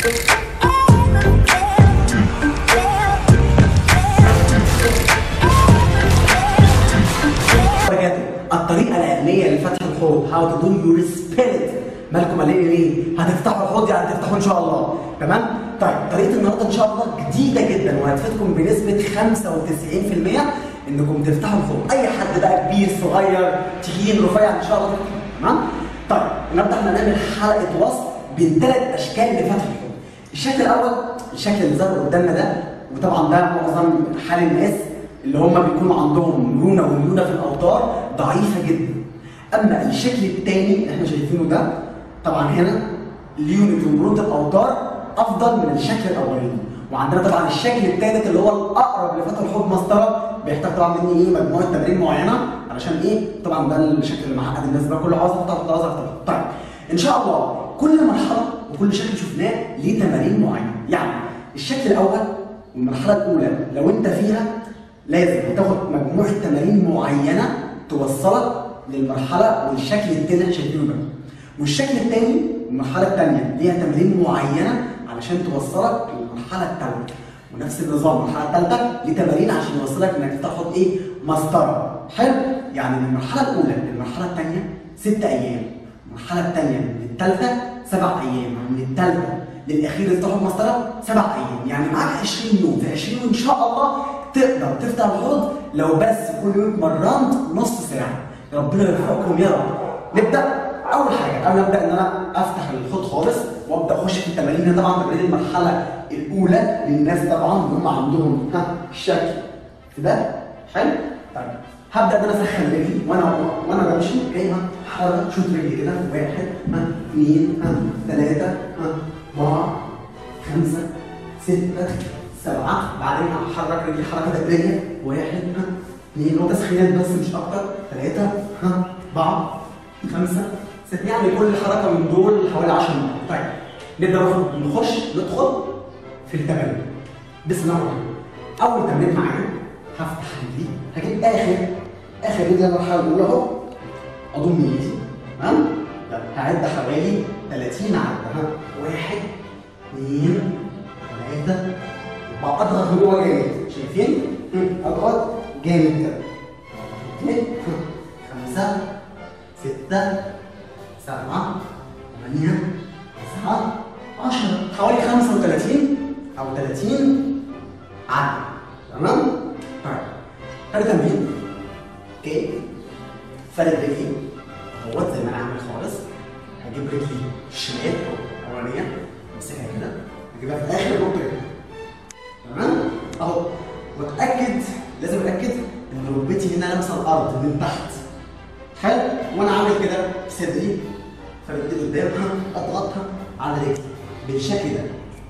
بجد الطريقه العلميه لفتح الحوض هاو تو دو يور سبيريت مالكم قلقين ليه؟ هتفتحوا الحوض يعني هتفتحوا ان شاء الله تمام؟ طيب طريقه النهارده ان شاء الله جديده جدا وهتفيدكم بنسبه 95% انكم تفتحوا الحوض اي حد بقى كبير صغير تخين رفيع ان شاء الله تمام؟ طيب النهارده احنا هنعمل حلقه وصف بين ثلاث اشكال لفتح الحوض الشكل الاول الشكل اللي ظهر قدامنا ده وطبعا ده معظم حال الناس اللي هم بيكونوا عندهم مرونه وليونه في الاوتار ضعيفه جدا اما الشكل الثاني اللي احنا شايفينه ده طبعا هنا ليونه ومرونه الاوتار افضل من الشكل الاولاني وعندنا طبعا الشكل الثالث اللي هو الاقرب لفتح الحوض مسطره بيحتاج طبعا مني ايه مجموعه تمارين معينه علشان ايه طبعا ده الشكل اللي معقد الناس بقى كله عاوز يفتح عاوز يفتح طيب ان شاء الله كل مرحله وكل شكل شفناه ليه تمارين معينه يعني الشكل الاول والمرحله الاولى لو انت فيها لازم هتاخد مجموعه تمارين معينه توصلك للمرحله والشكل التاني اللي شايفينه ده والشكل الثاني المرحله الثانيه ليها تمارين معينه علشان توصلك للمرحله الثالثه ونفس النظام المرحله الثالثه ليه تمارين عشان يوصلك انك تاخد ايه مسطره حلو يعني من المرحله الاولى للمرحله الثانيه ست ايام المرحله الثانيه للثالثه سبع ايام من الثالثه للاخير اللي تاخد مسطره سبع ايام يعني معاك 20 يوم في 20 يوم ان شاء الله تقدر تفتح الحوض لو بس كل يوم اتمرنت نص ساعه ربنا يوفقكم يا رب نبدا اول حاجه قبل ما ابدا ان انا افتح الحوض خالص وابدا اخش في التمارين هنا طبعا تمارين المرحله الاولى للناس طبعا اللي هم عندهم ها الشكل في ده حلو طيب هبدا ان انا اسخن رجلي وانا وانا بمشي اوكي ها حرك شوط رجلي كده واحد ها اثنين ها ثلاثه ها اربعه خمسه سته سبعه بعدين هحرك رجلي حركه دائريه واحد ها اثنين هو تسخينات بس مش اكتر ثلاثه ها اربعه خمسه سته يعني كل حركه من دول حوالي 10 مرات طيب نبدا نخش ندخل في التمارين بسم الله الرحمن الرحيم اول تمرين معانا هفتح رجلي هجيب اخر اخر رجلي المرحله الاولى اهو اضم ايدي تمام هعد حوالي 30 عده ها واحد اثنين ثلاثه اربعه اضغط جوه جامد شايفين؟ اضغط جامد كده اثنين خمسه سته سبعه ثمانيه تسعه 10 حوالي 35 او 30 عدد تمام؟ طيب ادي تمرين اوكي فرد رجلي اهوت زي ما انا عامل خالص هجيب رجلي الشمال او الاولانيه امسكها كده اجيبها في اخر نقطه كده تمام؟ اهو واتاكد لازم اتاكد ان ركبتي هنا لامسه الارض من تحت حلو وانا عامل كده في صدري فردي قدامها اضغطها على رجلي بالشكل ده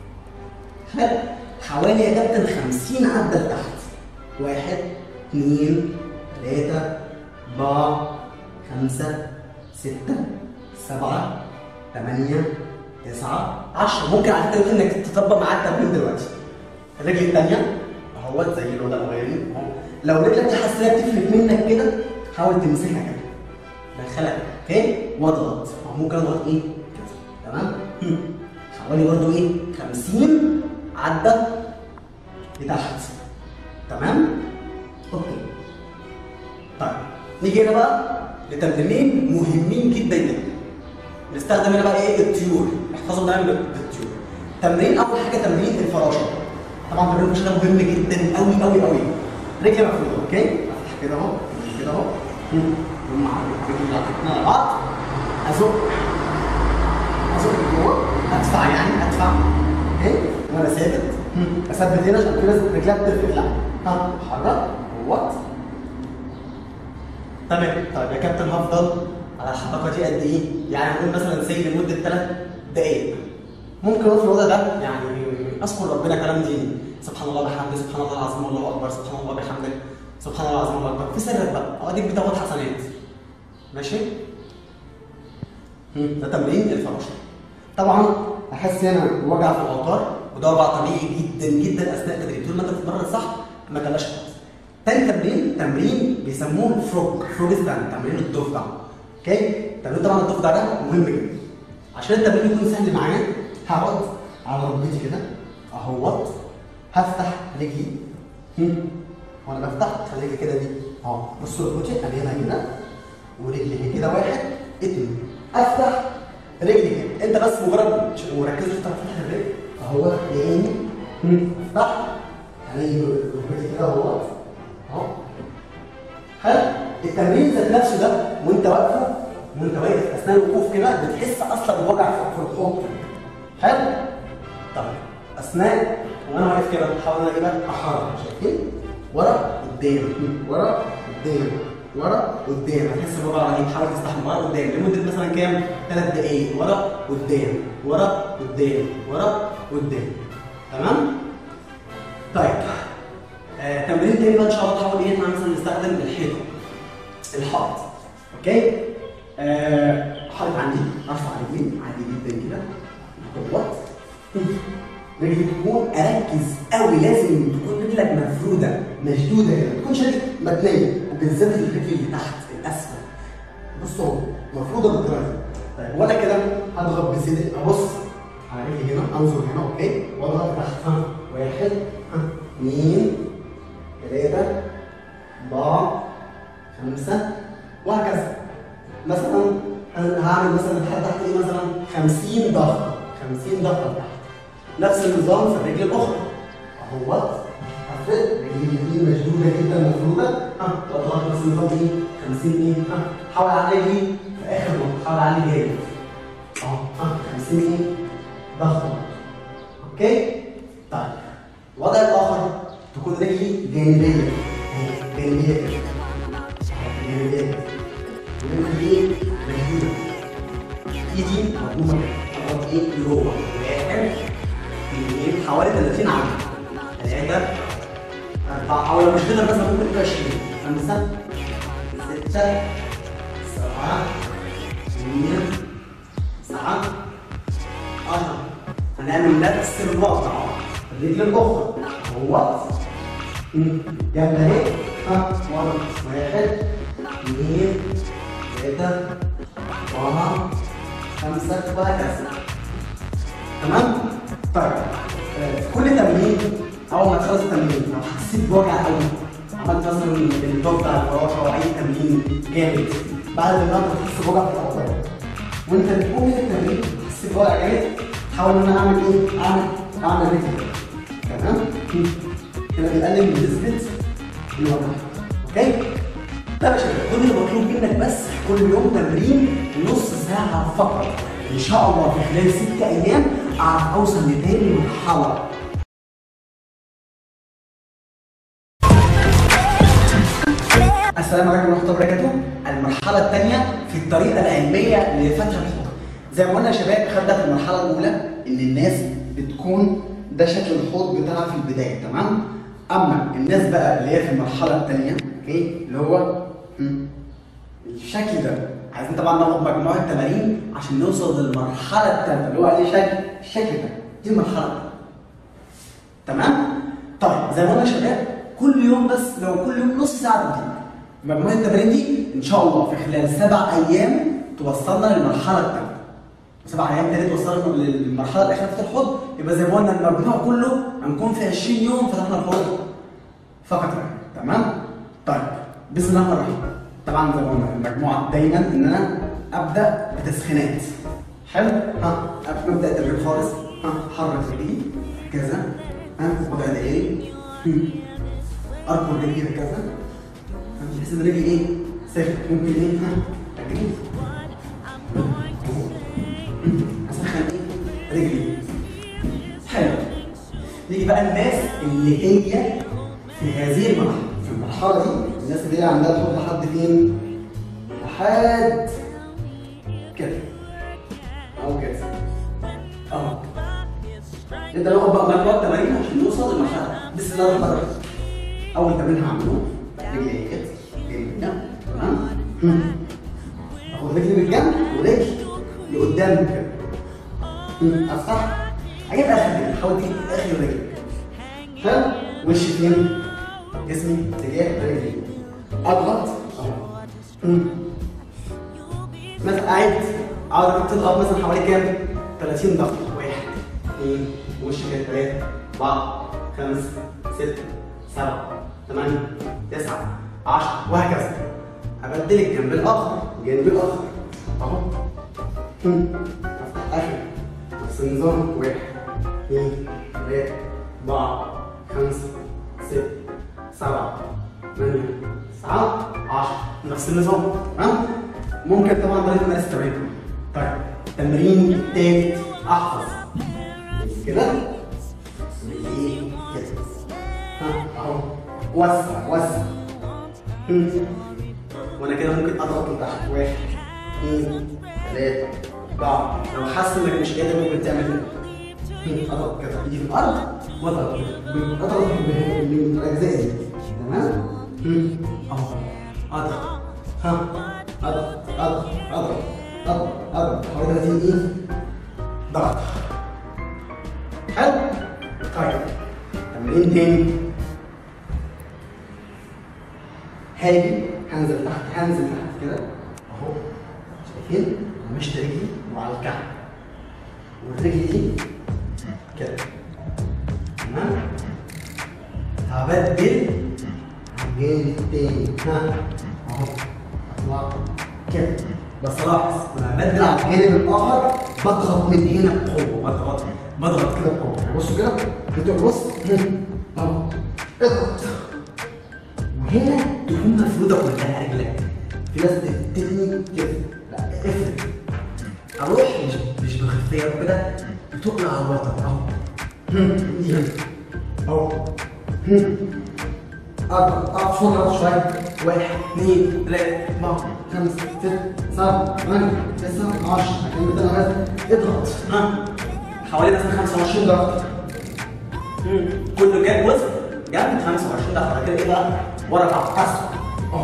حلو حوالي يا كابتن 50 عدة لتحت واحد اثنين ثلاثة أربعة خمسة ستة سبعة ثمانية تسعة عشرة ممكن على فكرة انك تطبق معاك التمرين دلوقتي الرجل الثانية اهوت زي الوضع الاولاني اهو لو رجلك دي حاسسها بتفلت منك كده حاول تمسكها كده دخلها اوكي واضغط ممكن اضغط ايه كده تمام حوالي برضو ايه 50 عدة لتحت تمام اوكي طيب نيجي هنا بقى لتمرينين مهمين جدا جدا نستخدم هنا بقى ايه الطيور احفظوا دايما بالطيور تمرين اول حاجه تمرين الفراشه طبعا تمرين الفراشه ده مهم جدا قوي قوي قوي رجلي مفروضه اوكي افتح كده اهو كده اهو مع رجلي على بعض ازق ازق لجوه ادفع يعني ادفع اوكي وانا ثابت اثبت هنا عشان كده رجلها بتفرق لا ها حرك اهوت تمام طيب يا كابتن هفضل على الحركه دي قد ايه؟ يعني نقول مثلا سي لمده ثلاث دقائق ممكن اقول في الوضع ده يعني اذكر ربنا كلام ديني سبحان الله بحمده سبحان الله العظيم والله اكبر سبحان الله بحمده سبحان الله العظيم والله اكبر في سرك بقى اديك بتاخد حسنات ماشي؟ ده تمرين الفراشه طبعا احس هنا بوجع في الاوتار وده وجع طبيعي جدا جدا اثناء التدريب طول ما انت بتتمرن صح ما تبقاش خالص تاني تمرين تمرين بيسموه فروج فروج ستاند تمرين الضفدع اوكي تمرين طبعا الضفدع ده مهم جدا عشان التمرين يكون سهل معايا هقعد على ركبتي كده اهوت هفتح رجلي هم. وانا بفتح خلي كده دي اهو بصوا ركبتي انا هنا كده ورجلي هي كده واحد اتنين افتح رجلي كده انت بس مجرد ش- وركزوا في فتح الرجل اهو تاني هم. افتح يعني ركبتي كده اهوت اهو حلو التمرين ذات نفسه ده وانت واقفه وانت واقف اثناء الوقوف كده بتحس اصلا بوجع في في الحوض حلو طب اثناء وانا واقف كده بحاول انا ايه احرك شايفين ورا قدام ورا قدام ورا قدام هتحس بوجع رهيب حاول تستحمل ورا قدام لمده مثلا كام؟ ثلاث دقائق ورا قدام ورا قدام ورا قدام تمام؟ طيب آه، تمرين تاني بقى ان شاء الله تحاول ايه احنا مثلا نستخدم الحيطه الحائط اوكي آه، حائط عندي ارفع رجلي عادي جدا كده اهوت رجلي تكون اركز قوي لازم تكون رجلك مفروده مشدوده كده ما تكونش رجلك متنيه وبالذات الرجل اللي تحت الاسفل بص اهو مفروده بالطريقه دي طيب وانا كده هضغط بصدري ابص على رجلي هنا انظر هنا اوكي واضغط تحت ها واحد ها اثنين ثلاثة أربعة خمسة وهكذا مثلا أنا هعمل مثلا لحد تحت إيه مثلا 50 ضغطة 50 ضغطة تحت نفس النظام في الرجل الأخرى أهوت هفرد رجلي اليمين مشدودة جدا مفرودة ها واضغط نفس النظام إيه 50 إيه ها حاول على رجلي في آخر نقطة حاول على رجلي جامد أهو ها 50 إيه ضغطة أوكي طيب الوضع الآخر تكون رجلي جانبية أهي، جانبية كده جانبية كده ورجلي مشدودة ايدي مضمومة كده اضغط ايه لجوه واحد اثنين حوالي 30 عدد ثلاثة أربعة أو لو مش كده مثلا ممكن تبقى 20 خمسة ستة سبعة ثمانية تسعة 10 هنعمل نفس الوضع الرجل الأخرى اهوت جنب اهي ها ورا واحد اثنين ثلاثة أربعة خمسة وهكذا تمام؟ طيب آه، في كل تمرين أول ما تخلص التمرين لو حسيت بوجع قوي عملت مثلا الضغط على الفراشه أو أي تمرين جامد بعد ما أنت تحس بوجع في الأوتار وأنت بتقوم من التمرين تحس بوجع جامد حاول إن أنا أعمل إيه؟ أعمل أعمل رجل تمام؟ كده بيقلل من نسبة الوجع أوكي؟ طيب يا شباب كل اللي مطلوب منك بس كل يوم تمرين نص ساعة فقط إن شاء الله في خلال ست أيام أعرف أوصل لتاني مرحلة السلام عليكم ورحمة الله وبركاته المرحلة الثانية في الطريقة العلمية لفتح الحوض زي ما قلنا يا شباب خدنا في المرحلة الأولى إن الناس بتكون ده شكل الحوض بتاعها في البداية تمام أما الناس بقى اللي هي في المرحلة الثانية أوكي اللي هو مم، الشكل ده عايزين طبعا ناخد مجموعة تمارين عشان نوصل للمرحلة الثالثة اللي هو عليه شكل الشكل ده دي المرحلة الثالثة تمام؟ طيب زي ما قلنا يا شباب كل يوم بس لو كل يوم نص ساعه تمرين مجموعه التمارين دي ان شاء الله في خلال سبع ايام توصلنا للمرحله الثالثه سبع ايام تاني توصلنا للمرحله الاخيره في الحوض يبقى زي ما قلنا المجموع كله هنكون في 20 يوم فتحنا الحوض فقط لا غير. تمام؟ طيب بسم الله الرحمن الرحيم طبعا زي ما قلنا المجموعه دايما ان انا ابدا بتسخينات حلو؟ ها قبل ما ابدا التدريب خالص ها حرك رجلي كذا ها وضع دقايق اركب رجلي هكذا بحيث ان رجلي ايه ثابت ممكن ايه ها اجري اسخن ايه رجلي حلو نيجي بقى الناس اللي هي في هذه المرحله في المرحله دي الناس اللي هي عندها تروح لحد فين لحد كده او كده اه نبدا ناخد بقى مجموعه تمارين عشان نوصل للمرحله بسم الله الرحمن الرحيم اول تمرين هعمله رجلي اهي رجلي كده تمام هم. اخد رجلي من الجنب ورجلي لقدام كده هم. افتح اجيب اخر رجلي حاول تجيب اخر رجلي حلو وشي فين جسمي اتجاه رجلي اضغط اهو هم. مثلا قاعد اقعد تضغط مثلا حوالي كام 30 ضغط واحد اثنين وش كده ثلاثة أربعة خمسة ستة سبعة ثمانية تسعة عشرة وهكذا هبدل الجنب الآخر الجنب الآخر أهو هم. أفتح آخر نفس النظام واحد اثنين ثلاثة أربعة خمسة ستة سبعة ثمانية تسعة عشرة نفس النظام ها ممكن طبعا طريقة مقاس التمرين طيب التمرين التالت احفظ كده ايه كده ها اهو وسع وسع هم. وانا كده ممكن اضغط لتحت واحد اثنين ثلاثة أربعة لو حاسس انك مش قادر ممكن تعمل كده هم. اضغط كده ايدي في الارض واضغط كده اضغط من الاجزاء دي تمام هم. اهو اضغط ها اضغط اضغط اضغط اضغط اضغط حوالي 30 ايه ضغط حلو طيب تمرين تاني هاجي هنزل تحت هنزل تحت كده اهو شايفين مشت رجلي وعلى الكعب والرجل دي كده تمام هبدل الجانب التاني ها اهو اطلع كده بس لاحظ لما بدل على الجانب الاخر بضغط من هنا بقوه بضغط بضغط كده بقوه بصوا كده انتوا بص اهو اضغط وهنا تكون مفروده كلها رجلك في ناس تبتدي كده لا افرد اروح مش مش بخفيه كده بتقلع على الوتر اهو دي هنا اهو اضغط اقف اضغط شويه واحد اثنين ثلاثة أربعة خمسة ستة سبعة ثمانية تسعة 10 هكمل تاني بس اضغط ها حوالي مثلا 25 ضغط كله جاب وزن جاب 25 ضغط بعد كده ايه بقى؟ ورا بعض اسرع اهو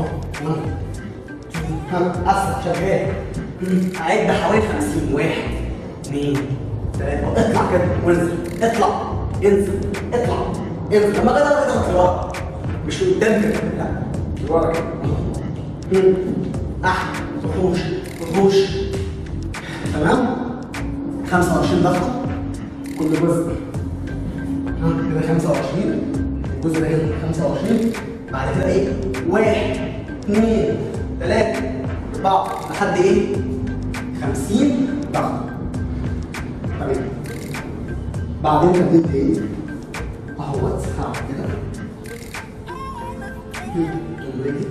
ها اسرع شغال اعد حوالي 50 واحد اثنين ثلاثة اطلع كده وانزل اطلع انزل اطلع انزل لما كده اضغط لورا مش قدام كده لا لورا كده احمد وحوش وحوش تمام 25 ضغطه كل جزء ها كده 25 الجزء ده هنا 25 بعد كده ايه واحد اثنين ثلاثة أربعة لحد ايه 50 ضغط تمام بعدين تمرين تاني اهوت هعمل كده تقوم رجلي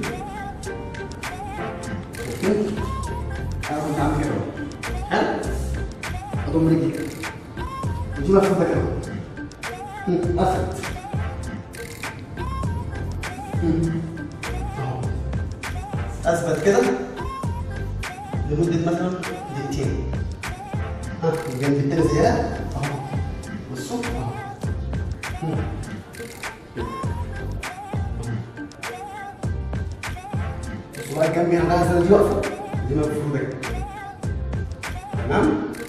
شايفين؟ انا كنت عامل كده حلو اضم رجلي كده ودي مفروضه كده هم، افرد هم، اهو اثبت كده لمده مثلا دقيقتين ها الجنب التاني زياده اهو بصوا اهو هم. بصوا بقى الجنب هنا بقى دي واقفه دي مفروضه كده تمام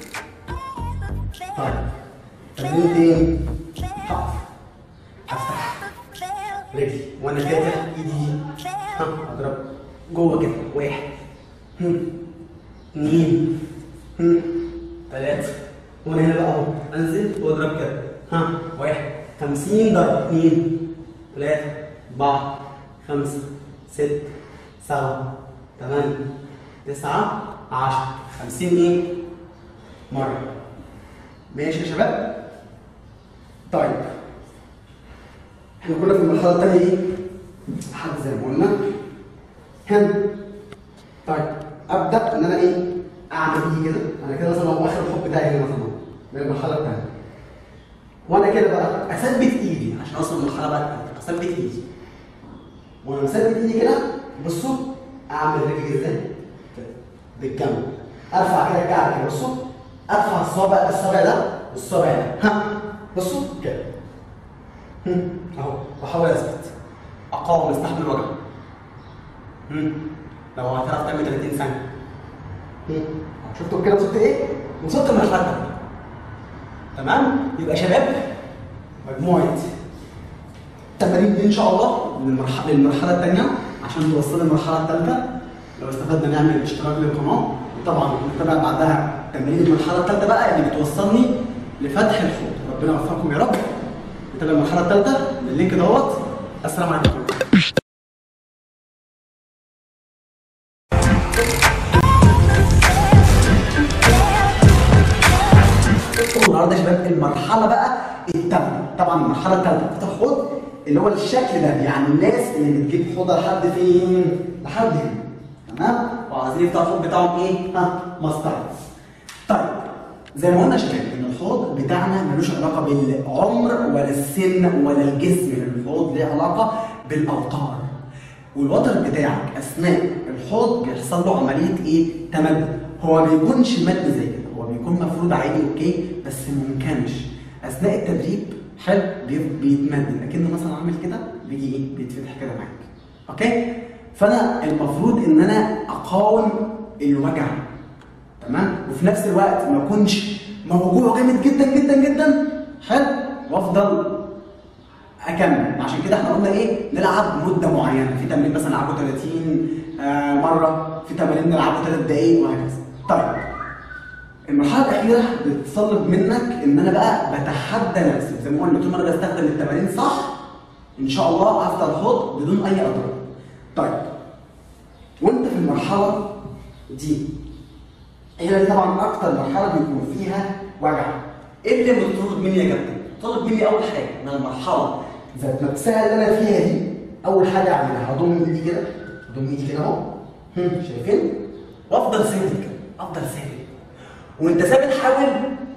طيب تمرين تاني هقف افتح رجلي وانا فاتح ايدي دي ها اضرب جوه كده واحد هم. اثنين هم. ثلاثة وانا هنا بقى اهو انزل واضرب كده ها واحد 50 ضرب اثنين ثلاثة أربعة خمسة ستة سبعة ثمانية تسعة عشرة 50 ايه؟ مرة ماشي يا شباب؟ طيب احنا كنا في المرحلة التانية ايه؟ لحد زي ما قلنا هنا طيب ابدا ان انا ايه؟ اعمل ايه كده؟ انا كده مثلا هو اخر الحب بتاعي هنا مثلا من المرحلة التانية وانا كده بقى اثبت ايدي عشان اوصل للمرحلة بقى التالتة اثبت ايدي وانا مثبت ايدي كده بصوا اعمل رجلي ازاي؟ كده بالجنب ارفع كده الكعب كده بصوا ارفع الصابع الصابع ده والصابع ده ها بصوا كده هم، اهو واحاول اثبت اقاوم استحمل الوجع هم، لو هتعرف تعمل 30 ثانيه هم، شفتوا كده وصلت ايه؟ وصلت للمرحله الثانيه تمام؟ يبقى شباب مجموعه التمارين دي ان شاء الله للمرحله للمرحله الثانيه عشان توصل للمرحله الثالثه لو استفدنا نعمل اشتراك للقناه وطبعا نتابع بعدها تمارين المرحله الثالثه بقى اللي بتوصلني لفتح الحوض ربنا يوفقكم يا رب نتابع المرحله الثالثه باللينك دوت السلام عليكم النهارده يا شباب المرحله بقى الثالثه طبعا المرحله الثالثه فتح الحوض اللي هو الشكل ده يعني الناس اللي بتجيب حوضه لحد فين؟ لحد هنا تمام؟ وعايزين يفتحوا الحوض بتاعهم ايه؟ ها مسطره طيب زي ما قلنا يا شباب ان الحوض بتاعنا ملوش علاقه بالعمر ولا السن ولا الجسم الحوض ليه علاقه بالاوتار والوتر بتاعك اثناء الحوض بيحصل له عمليه ايه؟ تمدد هو ما بيكونش مد زي كده هو بيكون مفروض عادي اوكي بس منكمش اثناء التدريب حلو بي- بيتمدد اكنه مثلا عامل كده بيجي ايه؟ بيتفتح كده معاك اوكي؟ فانا المفروض ان انا اقاوم الوجع تمام وفي نفس الوقت ما اكونش موجوع جامد جدا جدا جدا حلو وافضل اكمل عشان كده احنا قلنا ايه نلعب مده معينه في تمرين مثلا نلعبه 30 آه مره في تمارين نلعبه 3 دقائق وهكذا طيب المرحله الاخيره بتطلب منك ان انا بقى بتحدى نفسي زي ما قلنا طول ما انا بستخدم التمارين صح ان شاء الله هفضل الحوض بدون اي اضرار طيب وانت في المرحله دي هي دي طبعا اكتر مرحله بيكون فيها وجع ايه اللي بتطلب مني يا كابتن؟ طلب مني اول حاجه ان المرحله ذات نفسها اللي انا فيها دي اول حاجه اعملها هضم ايدي كده هضم ايدي كده اهو هم، شايفين؟ وافضل ثابت كده افضل ثابت وانت ثابت حاول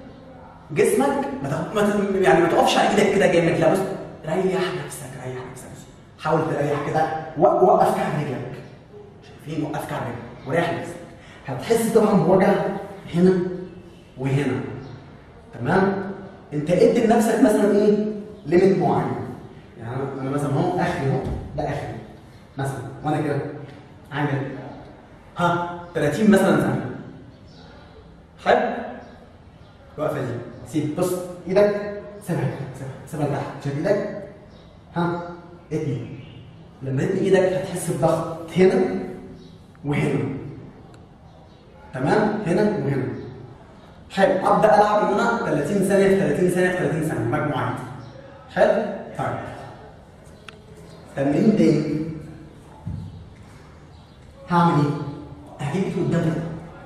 جسمك ما تق- ما ت- يعني ما تقفش على ايدك كده جامد لا بص ريح نفسك ريح نفسك حاول تريح كده و- وقف كعب رجلك شايفين وقف كعب رجلك وريح نفسك هتحس طبعا بوجع هنا وهنا تمام انت ادي لنفسك مثلا ايه ليميت معين يعني أنا- انا مثلا اهو اخري اهو ده اخري مثلا وانا كده عامل ها 30 مثلا ثانيه حلو الوقفه دي سيب بص ايدك سيبها كده، سيبها سيبها لتحت شايف ايدك ها اتني لما تتني ايدك هتحس بضغط هنا وهنا تمام هنا وهنا حلو ابدا العب ان انا 30 ثانيه في 30 ثانيه في 30 ثانيه مجموعات حلو طيب تمرين تاني هعمل ايه؟ هجيب ايدي قدام كده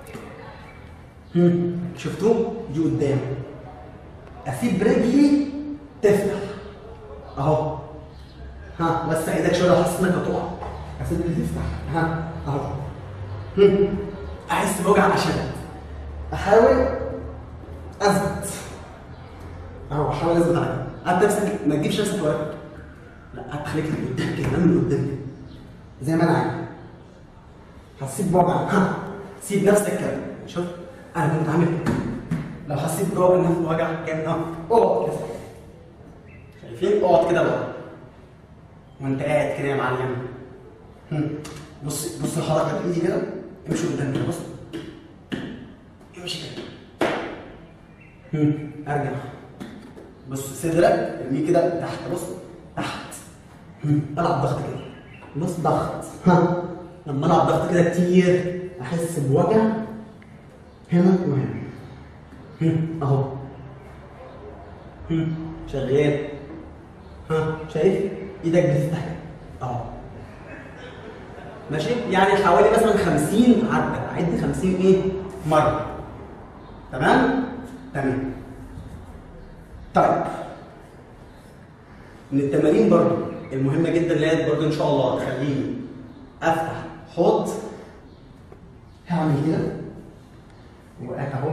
هم، شفتوه؟ دي قدام اسيب رجلي تفتح اهو ها وسع ايدك شويه لو حاسس انك هتقع اسيب رجلي تفتح ها اهو هم، احس بوجع اشد احاول اثبت اهو احاول اثبت على كده هات نفسك ما تجيبش نفسك وراك لا هات خليك من قدام كده من قدام كده زي ما انا عايز حسيت بوجع ها سيب نفسك كده شوف انا كنت عامل كده لو حسيت بوجع ان في وجع جامد ها اقعد كده شايفين اقعد كده بقى وانت قاعد كده يا معلم هم. بص بص الحركه بايدي كده امشي قدام كده بص امشي كده هم. ارجع بص صدرك ارميه كده تحت بص تحت هم. العب ضغط كده بص ضغط ها لما العب ضغط كده كتير احس بوجع هنا وهنا هم. اهو هم. شغال ها شايف ايدك بتفتح كده. اهو ماشي يعني حوالي مثلا 50 عدة عد 50 ايه مرة تمام تمام طيب من التمارين برضو المهمة جدا اللي هي برضو ان شاء الله تخليني افتح حوض هعمل كده وقعت اهو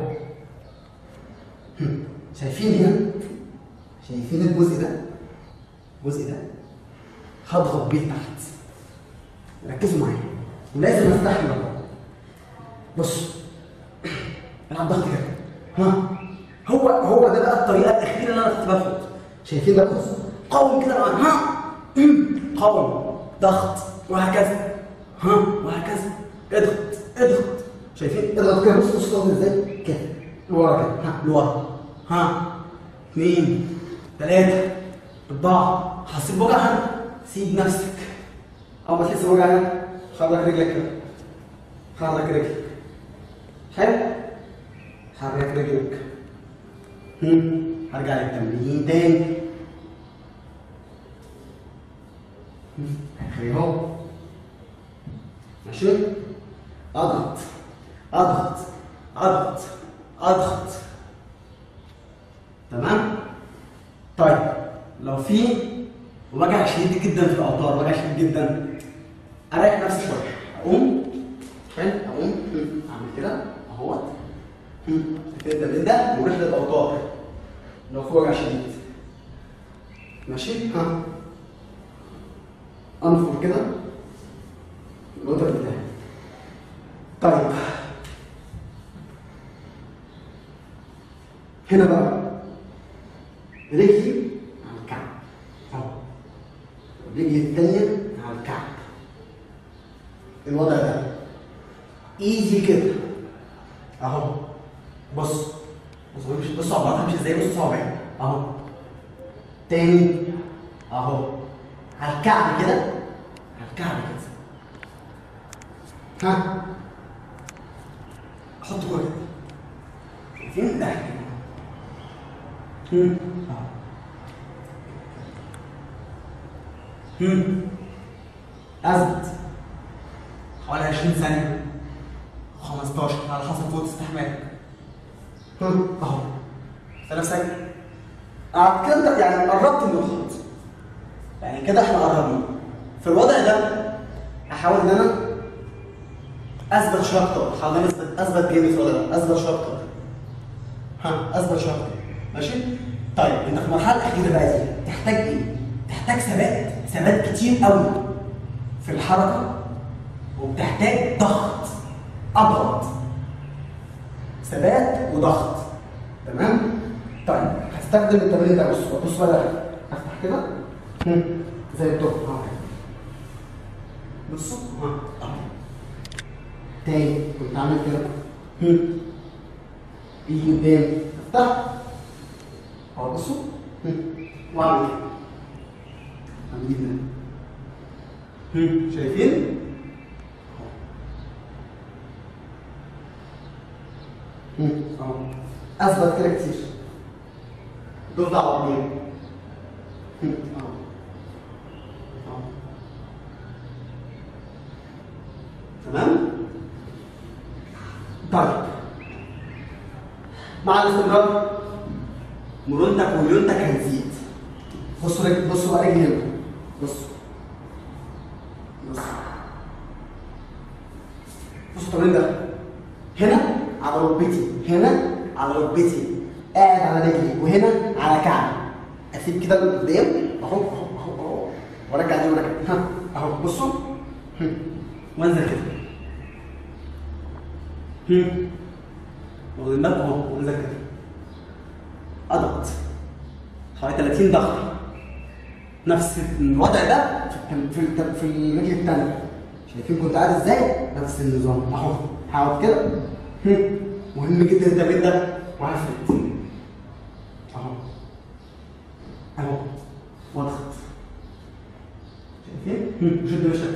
هم. شايفين هنا شايفين الجزء ده الجزء ده هضغط بيه تحت ركزوا معايا ولازم استحمل الموضوع بص العب ضغط كده ها هو هو ده بقى الطريقه الاخيره اللي انا كنت باخد شايفين ده بص قوم كده بقى ها قوم ضغط وهكذا ها وهكذا اضغط اضغط شايفين اضغط كده بص بص اضغط ازاي كده لورا كده ها لورا ها اثنين ثلاثة أربعة حسيت بوجع هنا سيب نفسك أول ما تحس بوجع هنا حرك رجلك كده حرك رجلك حلو حرك رجلك هم. هرجع للتمرين تاني هم. اخري اهو ماشي اضغط اضغط اضغط اضغط تمام طيب لو في وجع شديد جدا في الاوتار وجع شديد جدا اريح نفسي شويه اقوم حلو اقوم هم. اعمل كده اهوت هم. كده من ده ونروح للاوتار لو في وجع شديد ماشي ها انفر كده الوتر بتاعي طيب هنا بقى رجلي على الكعب اهو رجلي التانية على الكعب الوضع ده ايزي كده اهو بص بص هو مش بص عبارة مش ازاي بص صوابعي اهو تاني اهو على الكعب كده على الكعب كده ها حط كوره فين ده هم هم أثبت حوالي 20 ثانية 15 على حسب قوة استحمالك هم أهو ثلاث ثانية قعدت كده يعني قربت من الخط يعني كده احنا قربنا في الوضع ده احاول ان انا اثبت شويه اكتر احاول ان انا اثبت اثبت جامد في الوضع ده اثبت شويه اكتر ها اثبت شويه اكتر ماشي طيب انت في المرحله الاخيره بقى دي تحتاج ايه تحتاج ثبات ثبات كتير قوي في الحركه وبتحتاج ضغط اضغط ثبات وضغط تمام طيب هستخدم التمرين ده بص بص بقى افتح كده هم. زي الدور اهو بصوا ها اهو تاني كنت عامل كده هم. يجي قدام افتح اهو بصوا هم. واعمل كده عاملين هنا. هم. شايفين؟ هم. اهو اثبت كده كتير دول دعوه عظيم هم. اهو اهو تمام؟ طيب مع الاستمرار مرونتك وليونتك هتزيد بصوا رجل بصوا بقى رجلي هنا بصوا بصوا بصوا التمرين ده هنا على ركبتي هنا على ركبتي قاعد على رجلي وهنا على كعبي اسيب كده لقدام اهو اهو اهو اهو وارجع دي وارجع ها اهو بصوا هم. وانزل كده هم. واخدين بالكم اهو وانزل كده اضغط حوالي 30 ضغطه نفس الوضع ده في التم- في الت- في الرجل الثانيه شايفين كنت قاعد ازاي؟ نفس النظام اهو هقعد كده هم. مهم جدا التمرين ده وهفرد اهو اهو واضغط شايفين؟ هم. وشد وشك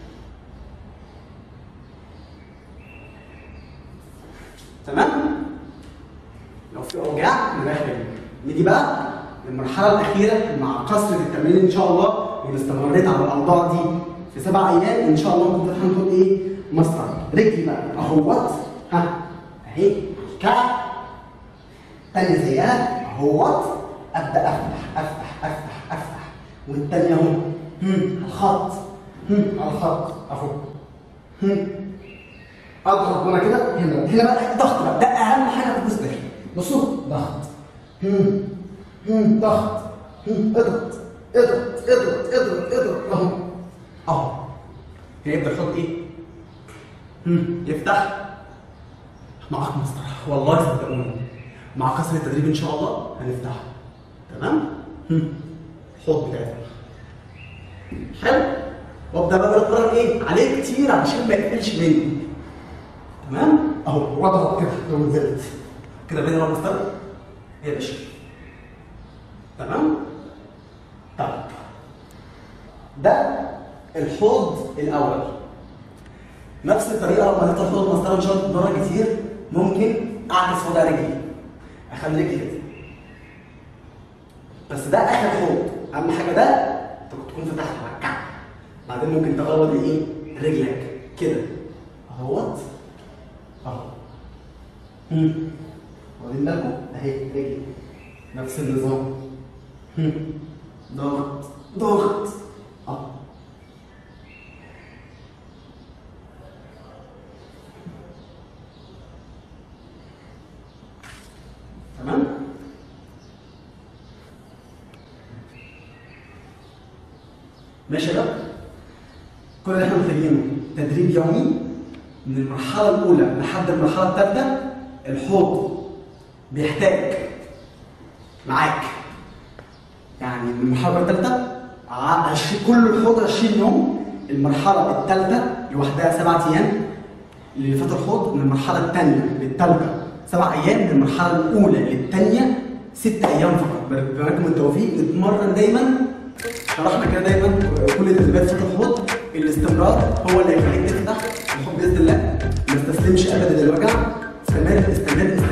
تمام؟ لو في اوجاع نريح رجلك نيجي بقى للمرحله الاخيره مع كثره التمرين ان شاء الله وان استمريت على الاوضاع دي في سبع ايام ان شاء الله ممكن هنقول ايه مسطره رجلي بقى اهوت ها اهي الكعب تانية زيها اهوت ابدا افتح افتح افتح افتح والتانية اهو هم، على الخط هم، على الخط اهو هم. اضغط وانا كده هنا هنا بقى ضغط بقى ده اهم حاجه في الجسم ده بصوا ضغط هم. هم. ضغط هم. اضغط اضغط اضغط اضغط اضغط اهو اهو هيبدا يحط ايه؟ هم. يفتح معاك مسطره والله صدقوني مع كسر التدريب ان شاء الله هنفتحها تمام؟ هم. الحوض بتاعتك حلو وابدا بقى بالقرار ايه؟ عليه كتير عشان ما يقفلش مني تمام اهو واضغط كده لو نزلت كده بين انا مستوى يا باشا تمام طيب ده الحوض الاول نفس الطريقه لما نفتح حوض مسطره ان شاء الله تتمرن كتير ممكن اعكس وضع رجلي اخلي رجلي كده بس ده اخر حوض اهم حاجه ده تكون فتحت على الكعب بعدين ممكن تغوط ايه رجلك كده اهوت اهو هم. واخدين بالكم اهي رجلي نفس النظام هم. ضغط ضغط اه تمام ماشي يا شباب كل اللي احنا محتاجينه تدريب يومي من المرحله الاولى لحد المرحله الثالثه الحوض بيحتاج معاك يعني من المرحله الثالثه كل الحوض 20 يوم المرحله الثالثه لوحدها سبعة ايام اللي فات الحوض من المرحله الثانيه للثالثه سبع ايام من المرحله الاولى للثانيه ست ايام فقط بنكم التوفيق نتمرن دايما شرحنا كده دايما كل التدريبات فات الحوض الاستمرار هو اللي هيخليك تفتح الحوض باذن الله ما تستسلمش ابدا للوجع استمر استمر